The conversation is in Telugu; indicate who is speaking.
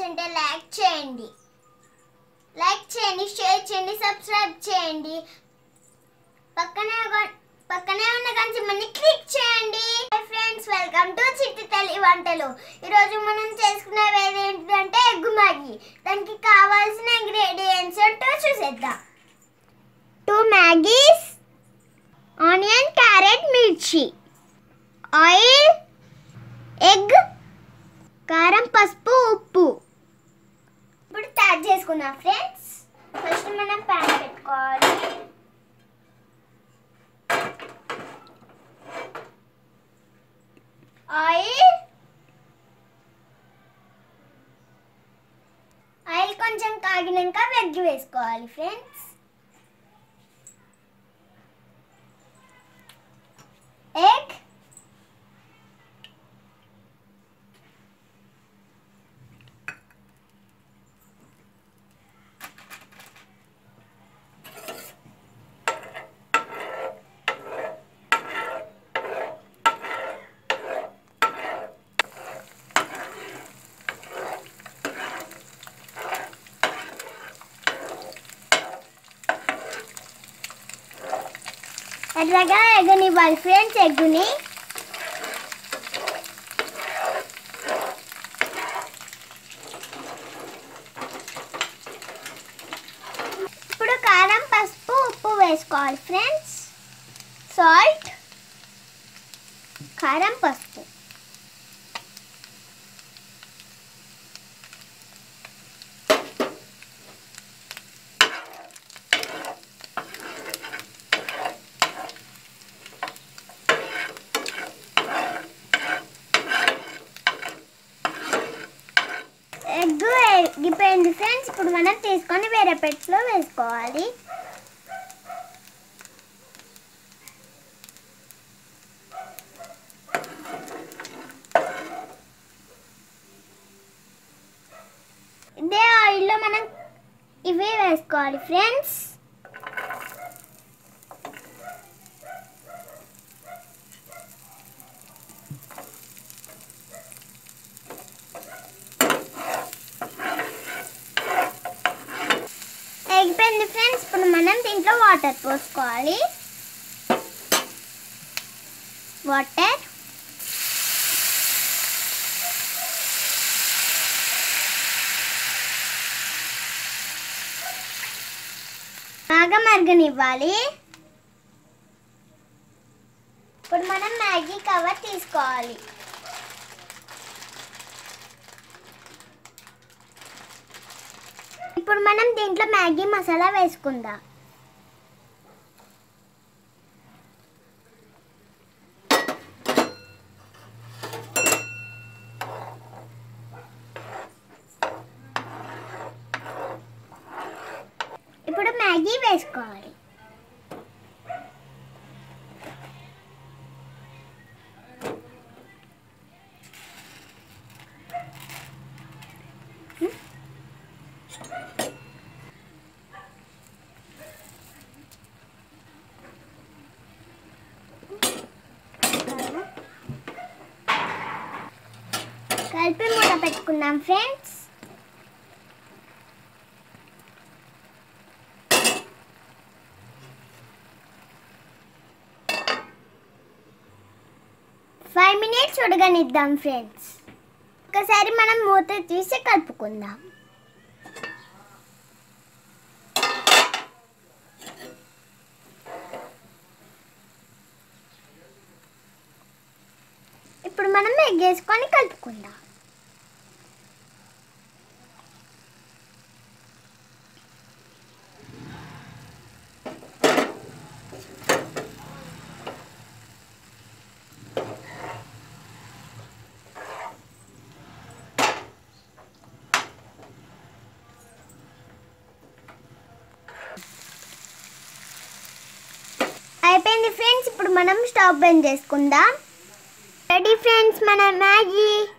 Speaker 1: నచ్చింటే లైక్ చేయండి లైక్ చేయండి షేర్ చేయండి సబ్స్క్రైబ్ చేయండి పక్కనే ఒక- పక్కనే ఉన్న కంచెమని క్లిక్ చేయండి hi friends welcome to Chitti Talli వంటలు ఈరోజు మనం చేసుకునేవి ఏంటంటే ఎగ్గు మ్యాగీ దానికి కావాల్సిన ఇంగ్రీడియంట్స్ ఏంటో చూసేద్దాం టూ మ్యాగీస్ ఆనియన్ క్యారెట్ మిర్చి ఆయిల్ ఎగ్ కారం పసుపు ఉప్పు ఇప్పుడు తయారు చేసుకుందాం ఫ్రెండ్స్ ఫస్ట్ మనం ప్యాన్ పెట్టుకోవాలి ఆయిల్ ఆయిల్ కొంచెం కాగినాక వెగ్గి వేసుకోవాలి ఫ్రెండ్స్ ఎగ్ ఎట్లాగా ఎగ్గనివ్వాలి ఫ్రెండ్స్ ఎగ్గుని ఇప్పుడు కారం పసుపు ఉప్పు వేసుకోవాలి ఫ్రెండ్స్ సాల్ట్ కారం పసుపు ఎగ్ ఎగ్గిపోయింది ఫ్రెండ్స్ ఇప్పుడు మనం తీసుకొని వేరే పెట్స్లో వేసుకోవాలి ఇదే ఆయిల్లో మనం ఇవే వేసుకోవాలి ఫ్రెండ్స్ అయిపోయింది ఫ్రెండ్స్ ఇప్పుడు మనం దీంట్లో వాటర్ పోసుకోవాలి వాటర్ బాగా మరగనివ్వాలి ఇప్పుడు మనం మ్యాగీ కవర్ తీసుకోవాలి ఇప్పుడు మనం దీంట్లో మ్యాగీ మసాలా వేసుకుందాం ఇప్పుడు మ్యాగీ వేసుకోవాలి కలిపి మూత పెట్టుకుందాం ఫ్రెండ్స్ ఫైవ్ మినిట్స్ ఉడకనిద్దాం ఫ్రెండ్స్ ఒకసారి మనం మూత తీసి కలుపుకుందాం ఇప్పుడు మనం ఎగ్ వేసుకొని కలుపుకుందాం అయిపోయింది ఫ్రెండ్స్ ఇప్పుడు మనం స్టవ్ బంద్ చేసుకుందాం రెడీ ఫ్రెండ్స్ మన మ్యాగీ